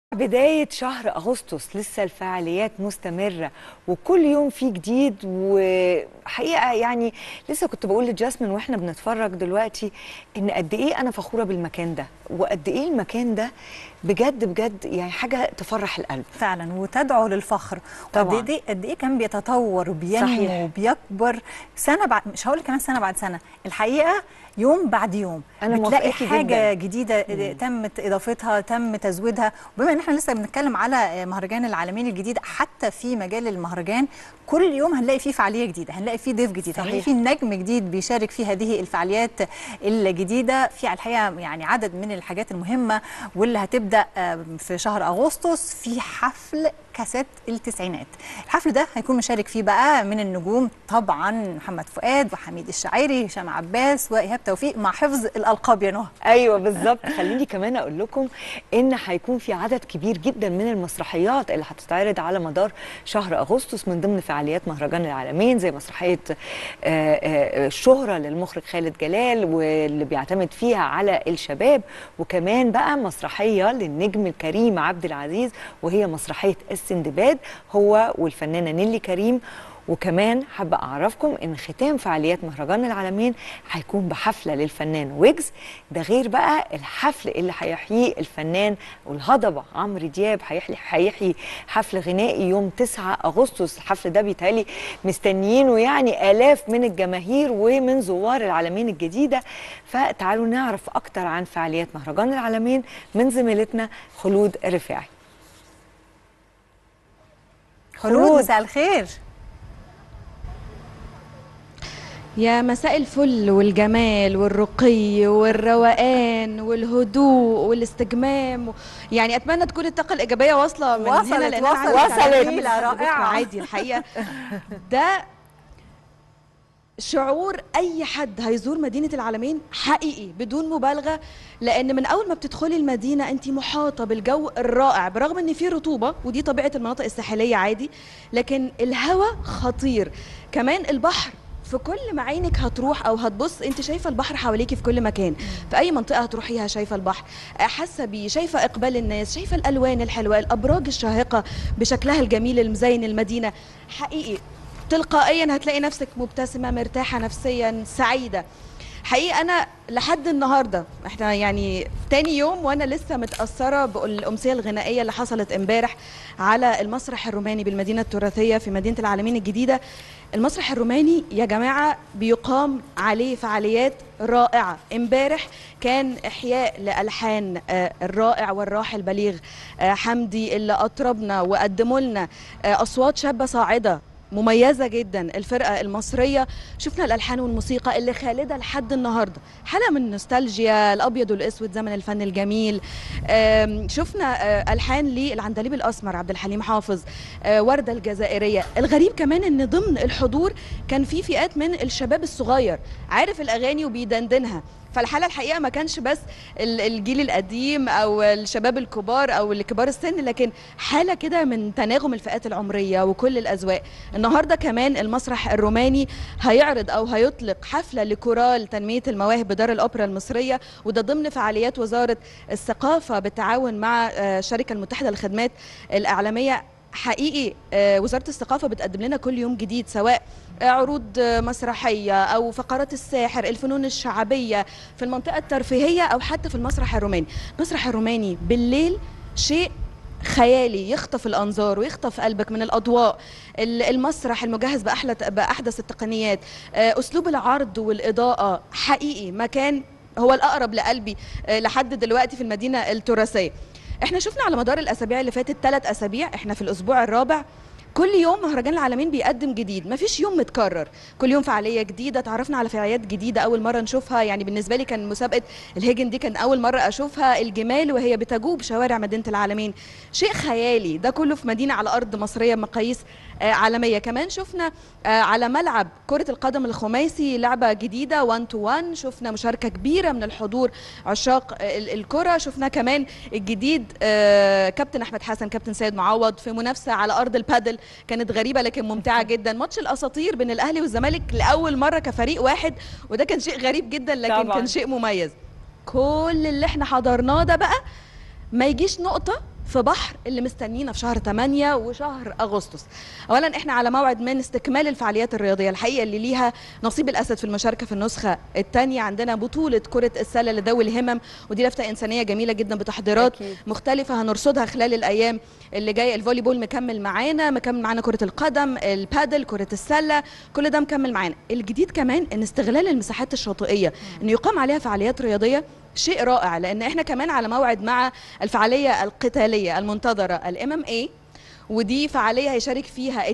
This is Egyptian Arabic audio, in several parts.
بداية شهر أغسطس لسه الفعاليات مستمرة وكل يوم في جديد وحقيقة يعني لسه كنت بقول لجاسمين واحنا بنتفرج دلوقتي إن قد إيه أنا فخورة بالمكان ده وقد إيه المكان ده بجد بجد يعني حاجة تفرح القلب فعلا وتدعو للفخر طبعاً. قد ايه قد ايه كان بيتطور وبينمو صحيح. وبيكبر سنه بعد مش هقول كمان سنه بعد سنه الحقيقه يوم بعد يوم أنا بتلاقي موافقاكي حاجه جداً. جديده تمت اضافتها تم تزويدها وبما ان احنا لسه بنتكلم على مهرجان العالمين الجديد حتى في مجال المهرجان كل يوم هنلاقي فيه فعاليه جديده هنلاقي فيه ضيف جديد صحيح. هنلاقي فيه نجم جديد بيشارك في هذه الفعاليات الجديده في الحقيقه يعني عدد من الحاجات المهمه واللي هتبدا آه، في شهر اغسطس في حفل كاسات التسعينات الحفل ده هيكون مشارك فيه بقى من النجوم طبعا محمد فؤاد وحميد الشاعري هشام عباس وايهاب توفيق مع حفظ الالقاب يا نهى ايوه بالظبط خليني كمان اقول لكم ان هيكون في عدد كبير جدا من المسرحيات اللي هتتعرض على مدار شهر اغسطس من ضمن فعاليات مهرجان العالمين زي مسرحيه آه، آه، الشهره للمخرج خالد جلال واللي بيعتمد فيها على الشباب وكمان بقى مسرحيه للنجم الكريم عبد العزيز وهي مسرحيه السندباد هو والفنانه نيلي كريم وكمان حابة أعرفكم إن ختام فعاليات مهرجان العالمين هيكون بحفلة للفنان ويجز ده غير بقى الحفل اللي هيحييه الفنان والهضبة عمرو دياب هيحيي هيحيي حفل غنائي يوم 9 أغسطس الحفل ده بيتهيألي مستنيينه يعني آلاف من الجماهير ومن زوار العالمين الجديدة فتعالوا نعرف أكتر عن فعاليات مهرجان العالمين من زميلتنا خلود الرفاعي خلود مساء الخير يا مساء الفل والجمال والرقي والروقان والهدوء والاستجمام يعني اتمنى تكون الطاقه الايجابيه واصله من وصلت- هنا لان أنا وصلت. عندي وصلت. تعليم جميلة، بكرة رائعة. عادي الحقيقه ده شعور اي حد هيزور مدينه العالمين حقيقي بدون مبالغه لان من اول ما بتدخلي المدينه انت محاطه بالجو الرائع برغم ان في رطوبه ودي طبيعه المناطق الساحليه عادي لكن الهواء خطير كمان البحر في كل ما عينك هتروح او هتبص انت شايفه البحر حواليكي في كل مكان في اي منطقه هتروحيها شايفه البحر آه، حاسه بيه شايفه اقبال الناس شايفه الالوان الحلوه الابراج الشاهقه بشكلها الجميل المزين المدينه حقيقي تلقائيا هتلاقي نفسك مبتسمه مرتاحه نفسيا سعيده حقيقي انا لحد النهارده احنا يعني تاني يوم وانا لسه متاثره بالامسيه الغنائيه اللي حصلت امبارح على المسرح الروماني بالمدينه التراثيه في مدينه العالمين الجديده المسرح الروماني يا جماعه بيقام عليه فعاليات رائعه امبارح كان احياء لالحان آه، الرائع والراحل بليغ آه، حمدي اللي اطربنا وقدموا لنا آه، اصوات شابه صاعده مميزه جدا الفرقه المصريه شفنا الالحان والموسيقى اللي خالده لحد النهارده حاله من النوستالجيا الابيض والاسود زمن الفن الجميل آم، شفنا آه، الحان للعندليب الاسمر عبد الحليم حافظ آه، ورده الجزائريه الغريب كمان ان ضمن الحضور كان في فئات من الشباب الصغير عارف الاغاني وبيدندنها فالحاله الحقيقه ما كانش بس ال- الجيل القديم او الشباب الكبار او الكبار السن لكن حاله كده من تناغم الفئات العمريه وكل الاذواق النهارده كمان المسرح الروماني هيعرض او هيطلق حفله لكورال تنميه المواهب بدار الاوبرا المصريه وده ضمن فعاليات وزاره الثقافه بالتعاون مع آه، الشركه المتحده للخدمات الاعلاميه حقيقي آه، وزاره الثقافه بتقدم لنا كل يوم جديد سواء آه، عروض آه، مسرحيه او فقرات الساحر الفنون الشعبيه في المنطقه الترفيهيه او حتى في المسرح الروماني المسرح الروماني بالليل شيء خيالي يخطف الانظار ويخطف قلبك من الاضواء ال- المسرح المجهز باحلى باحدث التقنيات آه، اسلوب العرض والاضاءه حقيقي مكان هو الاقرب لقلبي آه، لحد دلوقتي في المدينه التراثيه احنا شفنا على مدار الاسابيع اللي فاتت ثلاث اسابيع احنا في الاسبوع الرابع كل يوم مهرجان العالمين بيقدم جديد مفيش يوم متكرر كل يوم فعاليه جديده تعرفنا على فعاليات جديده اول مره نشوفها يعني بالنسبه لي كان مسابقه الهيجن دي كان اول مره اشوفها الجمال وهي بتجوب شوارع مدينه العالمين شيء خيالي ده كله في مدينه على ارض مصريه بمقاييس آه، عالميه كمان شفنا آه، على ملعب كره القدم الخماسي لعبه جديده 1 تو 1 شفنا مشاركه كبيره من الحضور عشاق آه، ال- الكره شفنا كمان الجديد آه، كابتن احمد حسن كابتن سيد معوض في منافسه على ارض البادل كانت غريبه لكن ممتعه جدا ماتش الاساطير بين الاهلي والزمالك لاول مره كفريق واحد وده كان شيء غريب جدا لكن طبعاً. كان شيء مميز كل اللي احنا حضرناه ده بقى ما يجيش نقطه في بحر اللي مستنينا في شهر 8 وشهر اغسطس اولا احنا على موعد من استكمال الفعاليات الرياضيه الحقيقه اللي ليها نصيب الاسد في المشاركه في النسخه الثانيه عندنا بطوله كره السله لذوي الهمم ودي لفته انسانيه جميله جدا بتحضيرات أكيد. مختلفه هنرصدها خلال الايام اللي جايه الفولي بول مكمل معانا مكمل معانا كره القدم البادل كره السله كل ده مكمل معانا الجديد كمان ان استغلال المساحات الشاطئيه ان يقام عليها فعاليات رياضيه شيء رائع لان احنا كمان على موعد مع الفعاليه القتاليه المنتظره الام ام اي ودي فعاليه هيشارك فيها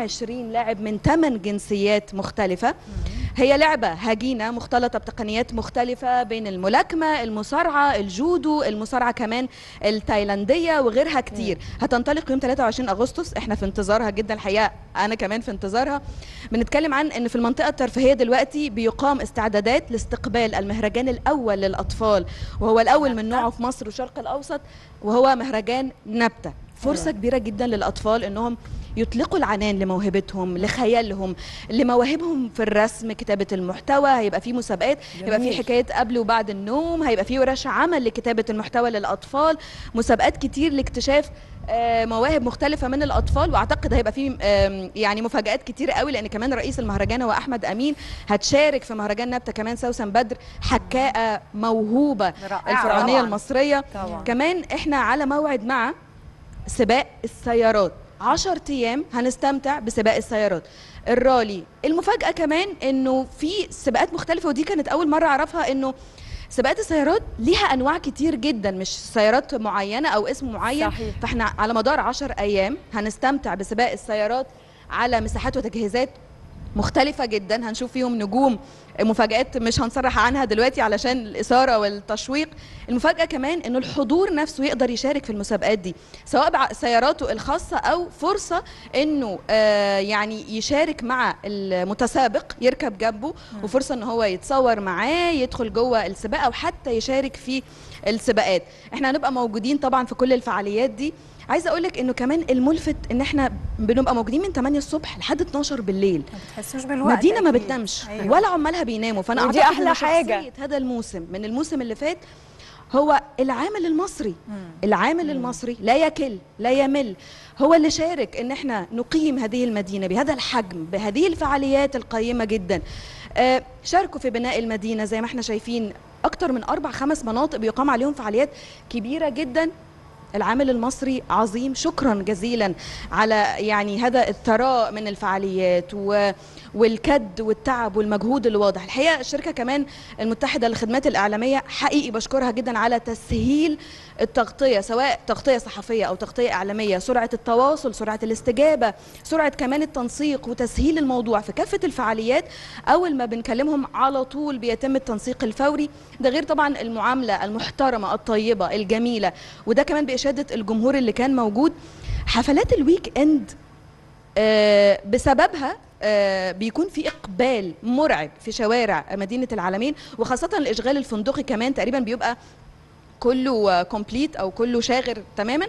22 لاعب من 8 جنسيات مختلفه هي لعبة هجينة مختلطة بتقنيات مختلفة بين الملاكمة المصارعة الجودو المصارعة كمان التايلاندية وغيرها كتير هتنطلق يوم 23 أغسطس احنا في انتظارها جدا الحقيقة أنا كمان في انتظارها بنتكلم عن أن في المنطقة الترفيهية دلوقتي بيقام استعدادات لاستقبال المهرجان الأول للأطفال وهو الأول من نوعه في مصر والشرق الأوسط وهو مهرجان نبتة فرصة كبيرة جدا للأطفال أنهم يطلقوا العنان لموهبتهم لخيالهم لمواهبهم في الرسم كتابة المحتوى هيبقى في مسابقات هيبقى في جميل. حكاية قبل وبعد النوم هيبقى في ورش عمل لكتابة المحتوى للأطفال مسابقات كتير لاكتشاف آه، مواهب مختلفة من الأطفال وأعتقد هيبقى في آم، يعني مفاجآت كتير قوي لأن كمان رئيس المهرجان هو أحمد أمين هتشارك في مهرجان نبتة كمان سوسن بدر حكاءة موهوبة رائعة الفرعونية طبعاً. المصرية طبعاً. كمان احنا على موعد مع سباق السيارات 10 ايام هنستمتع بسباق السيارات الرالي المفاجاه كمان انه في سباقات مختلفه ودي كانت اول مره اعرفها انه سباقات السيارات ليها انواع كتير جدا مش سيارات معينه او اسم معين صحيح. فاحنا على مدار 10 ايام هنستمتع بسباق السيارات على مساحات وتجهيزات مختلفة جدا هنشوف فيهم نجوم مفاجآت مش هنصرح عنها دلوقتي علشان الإثارة والتشويق المفاجأة كمان إنه الحضور نفسه يقدر يشارك في المسابقات دي سواء بع- سياراته الخاصة أو فرصة إنه آه يعني يشارك مع المتسابق يركب جنبه وفرصة إن هو يتصور معاه يدخل جوه السباق أو حتى يشارك في السباقات احنا هنبقى موجودين طبعا في كل الفعاليات دي عايزه اقول لك انه كمان الملفت ان احنا بنبقى موجودين من 8 الصبح لحد 12 بالليل ما بتحسوش بالوقت مدينه ما أكيد. بتنامش أيوة. ولا عمالها بيناموا فانا ودي اعتقد أحلى إن حاجة. شخصية هذا الموسم من الموسم اللي فات هو العامل المصري العامل المصري لا يكل لا يمل هو اللي شارك ان احنا نقيم هذه المدينه بهذا الحجم بهذه الفعاليات القيمه جدا آه، شاركوا في بناء المدينه زي ما احنا شايفين اكتر من اربع خمس مناطق بيقام عليهم فعاليات كبيره جدا العامل المصري عظيم شكرا جزيلا على يعني هذا الثراء من الفعاليات و والكد والتعب والمجهود الواضح الحقيقه الشركه كمان المتحده للخدمات الاعلاميه حقيقي بشكرها جدا على تسهيل التغطيه سواء تغطيه صحفيه او تغطيه اعلاميه سرعه التواصل سرعه الاستجابه سرعه كمان التنسيق وتسهيل الموضوع في كافه الفعاليات اول ما بنكلمهم على طول بيتم التنسيق الفوري ده غير طبعا المعامله المحترمه الطيبه الجميله وده كمان باشاده الجمهور اللي كان موجود حفلات الويك اند آه، بسببها آه، بيكون في اقبال مرعب في شوارع مدينه العالمين وخاصه الاشغال الفندقي كمان تقريبا بيبقى كله كومبليت او كله شاغر تماما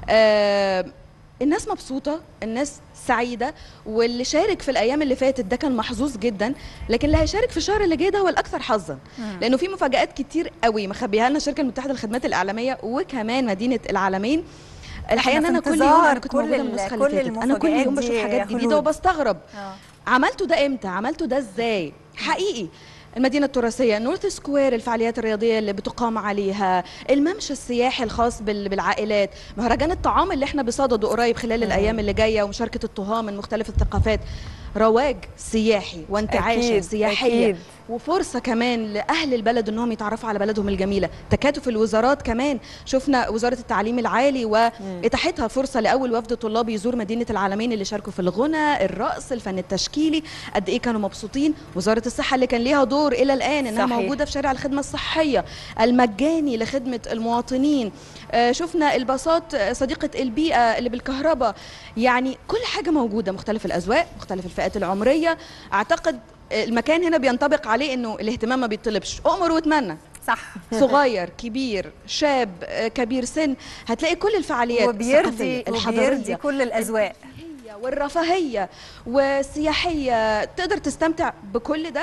آه، الناس مبسوطه الناس سعيده واللي شارك في الايام اللي فاتت ده كان محظوظ جدا لكن اللي هيشارك في الشهر اللي جاي ده هو الاكثر حظا لانه في مفاجات كتير قوي مخبيها لنا الشركه المتحده للخدمات الاعلاميه وكمان مدينه العالمين الحقيقه ان إحنا في انا كل يوم انتظار انا كنت كل موجوده ال- النسخه كل اللي فاتت انا كل المفاجآت يوم دي بشوف يا حاجات جديده خلود. وبستغرب آه. عملته ده امتى عملته ده ازاي حقيقي المدينة التراثية نورث سكوير الفعاليات الرياضية اللي بتقام عليها الممشى السياحي الخاص بال- بالعائلات مهرجان الطعام اللي احنا بصدده قريب خلال الأيام اللي جاية ومشاركة الطهاة من مختلف الثقافات رواج سياحي وانتعاشة أكيد، سياحية أكيد. وفرصة كمان لأهل البلد أنهم يتعرفوا على بلدهم الجميلة تكاتف الوزارات كمان شفنا وزارة التعليم العالي وإتاحتها فرصة لأول وفد طلاب يزور مدينة العالمين اللي شاركوا في الغنى الرقص الفن التشكيلي قد إيه كانوا مبسوطين وزارة الصحة اللي كان ليها دور إلى الآن إنها صحيح. موجودة في شارع الخدمة الصحية المجاني لخدمة المواطنين آه، شفنا الباصات آه، صديقة البيئة اللي بالكهرباء يعني كل حاجة موجودة مختلف الأذواق مختلف الفئات العمرية أعتقد آه، المكان هنا بينطبق عليه إنه الاهتمام ما بيطلبش أؤمر واتمنى صح صغير كبير شاب آه، كبير سن هتلاقي كل الفعاليات وبيرضي الثقافية، وبيرضي الحضارية كل الاذواق الرفاهية والرفاهية والسياحية تقدر تستمتع بكل ده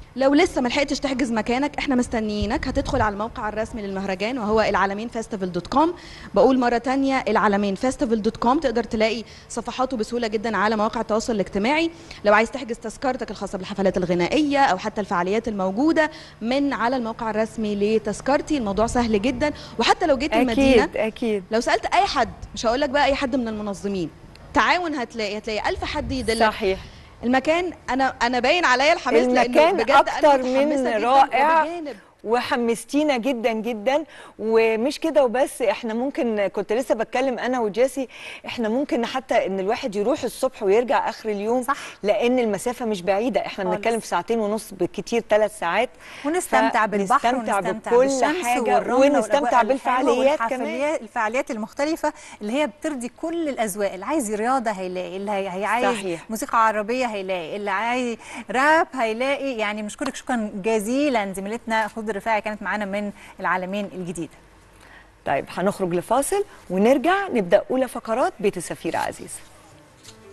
لو لسه ما لحقتش تحجز مكانك احنا مستنيينك هتدخل على الموقع الرسمي للمهرجان وهو العالمين فيستيفال دوت كوم بقول مره تانية العالمين فيستيفال دوت كوم تقدر تلاقي صفحاته بسهوله جدا على مواقع التواصل الاجتماعي لو عايز تحجز تذكرتك الخاصه بالحفلات الغنائيه او حتى الفعاليات الموجوده من على الموقع الرسمي لتذكرتي الموضوع سهل جدا وحتى لو جيت المدينه اكيد اكيد لو سالت اي حد مش هقول لك بقى اي حد من المنظمين تعاون هتلاقي هتلاقي ألف حد يدلك صحيح المكان انا انا باين عليا الحماس لأنه المكان بجد أنا أكتر من متحمسة جداً رائع. وبجانب وحمستينا جدا جدا ومش كده وبس احنا ممكن كنت لسه بتكلم انا وجاسي احنا ممكن حتى ان الواحد يروح الصبح ويرجع اخر اليوم صح. لان المسافه مش بعيده احنا خالص. بنتكلم في ساعتين ونص بالكتير ثلاث ساعات ونستمتع بالبحر نستمتع ونستمتع بكل بالشمس حاجة والرملة ونستمتع والأجواء بالفعاليات الحلوة كمان. والحفليات- الفعاليات المختلفة اللي هي بترضي كل الأذواق اللي عايز رياضة هيلاقي اللي هي هي عايز صحيح. موسيقى عربية هيلاقي اللي عايز راب هيلاقي يعني مشكورك شكرا جزيلا زميلتنا خضر رفاعي كانت معانا من العالمين الجديدة طيب هنخرج لفاصل ونرجع نبدا اولى فقرات بيت السفيره عزيزه